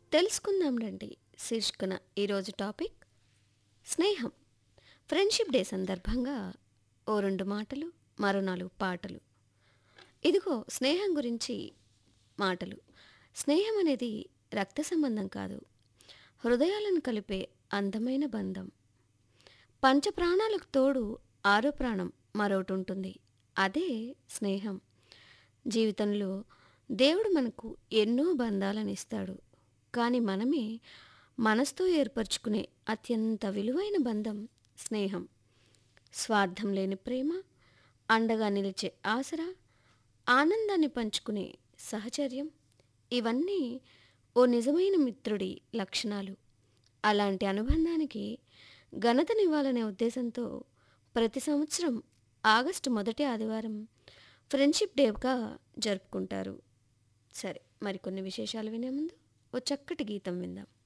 తెలుసుకుందాం రండి శీర్షికన ఈరోజు టాపిక్ స్నేహం ఫ్రెండ్షిప్ డే సందర్భంగా ఓ రెండు మాటలు మరో నాలుగు పాటలు ఇదిగో స్నేహం గురించి మాటలు స్నేహం అనేది రక్త సంబంధం కాదు హృదయాలను కలిపే అందమైన బంధం పంచ ప్రాణాలకు తోడు ఆరో ప్రాణం మరొకటి ఉంటుంది అదే స్నేహం జీవితంలో దేవుడు మనకు ఎన్నో బంధాలను ఇస్తాడు కానీ మనమే మనసుతో ఏర్పరచుకునే అత్యంత విలువైన బంధం స్నేహం స్వార్థం లేని ప్రేమ అండగా నిలిచే ఆసరా ఆనందాన్ని పంచుకునే సహచర్యం ఇవన్నీ ఓ నిజమైన మిత్రుడి లక్షణాలు అలాంటి అనుబంధానికి ఘనతనివ్వాలనే ఉద్దేశంతో ప్రతి సంవత్సరం ఆగస్టు మొదటి ఆదివారం ఫ్రెండ్షిప్ డేగా జరుపుకుంటారు సరే మరికొన్ని విశేషాలు వినే ముందు ఓ చక్కటి గీతం విందాం